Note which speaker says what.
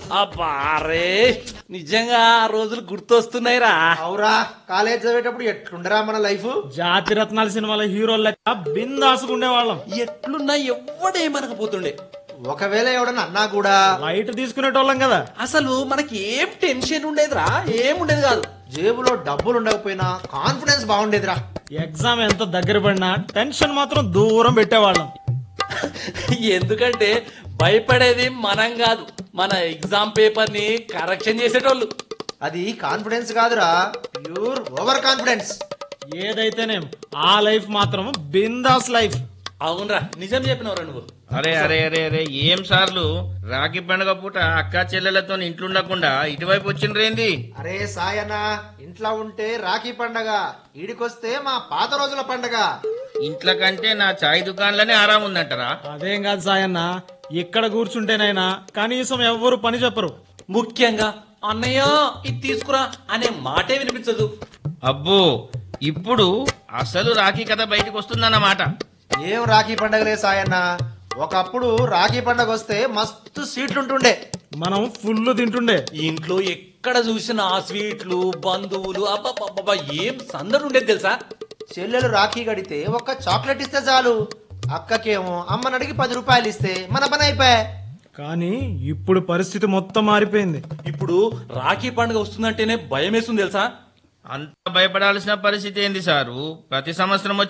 Speaker 1: అబ్బారే నిజంగా ఆ రోజులు గుర్తొస్తున్నాయిరా
Speaker 2: అవురా కాలేజ్ చదివేటప్పుడు ఎట్లుండరా మన లైఫ్
Speaker 3: జాతి రత్నాల సినిమాల హీరోల లెక్క బిందాసుకుండే వాళ్ళం
Speaker 1: ఎట్లున్నా ఎవ్వడేమనకపోతుండే
Speaker 2: ఒకవేళ ఎవడన్నా అన్నా కూడా
Speaker 3: లైట్ తీసుకునేటోళ్ళం కదా
Speaker 1: అసలు మనకి ఏం టెన్షన్ ఉండేదిరా ఏం ఉండేది కాదు
Speaker 2: జేబులో డబ్బులు ఉండకపోయినా కాన్ఫిడెన్స్ బాగుండేదిరా
Speaker 3: ఎగ్జామ్ ఎంత దగ్గర పడినా టెన్షన్ మాత్రం దూరం పెట్టేవాళ్ళం
Speaker 1: ఎందుకంటే భయపడేది మనం కాదు మన ఎగ్జామ్ పేపర్ ని కరెక్షన్ చేసేటోళ్ళు
Speaker 2: అది కాన్ఫిడెన్స్ కాదురా ప్యూర్ ఓవర్ కాన్ఫిడెన్స్
Speaker 3: ఏదైతేనేం ఆ లైఫ్ మాత్రం బిందాస్ లైఫ్
Speaker 1: అవునరా నిజం చెప్పినవరా నువ్వు
Speaker 4: అరే అరే అరే అరే ఏం సార్లు రాఖీ పండుగ పూట అక్క చెల్లెలతో ఇంట్లో ఉండకుండా ఇటువైపు వచ్చిండ్రేంది
Speaker 2: అరే సాయన్న ఇంట్లో ఉంటే రాఖీ పండగ ఈడికొస్తే మా పాత రోజుల పండగ
Speaker 4: ఇంట్లో కంటే నా చాయ్ దుకాణంలోనే ఆరాం ఉందంటారా
Speaker 3: అదేం కాదు సాయన్న ఇక్కడ కూర్చుంటేనైనా కనీసం ఎవ్వరు పని చెప్పరు
Speaker 1: ముఖ్యంగా అన్నయ్య ఇది తీసుకురా అనే మాటే వినిపించదు
Speaker 4: అబ్బో ఇప్పుడు అసలు రాఖీ కథ బయటకు వస్తుందన్నమాట
Speaker 2: ఏం రాఖీ పండగలే సాయన్న ఒకప్పుడు రాఖీ పండగ వస్తే మస్తు సీట్లుంటుండే
Speaker 3: మనం ఫుల్ తింటుండే
Speaker 1: ఇంట్లో ఎక్కడ చూసినా ఆ స్వీట్లు బంధువులు అబ్బబ్బబ్బా ఏం సందడి ఉండేది తెలుసా
Speaker 2: చెల్లెలు రాఖీ కడితే ఒక్క చాక్లెట్ ఇస్తే చాలు అక్కకేమో అమ్మని అడిగి పది రూపాయలు ఇస్తే మన పని అయిపోయా
Speaker 3: కానీ ఇప్పుడు పరిస్థితి మొత్తం మారిపోయింది
Speaker 1: ఇప్పుడు రాఖీ పండుగ వస్తుందంటేనే భయం వేస్తుంది తెలుసా
Speaker 4: అంత భయపడాల్సిన పరిస్థితి ఏంది సారు ప్రతి సంవత్సరం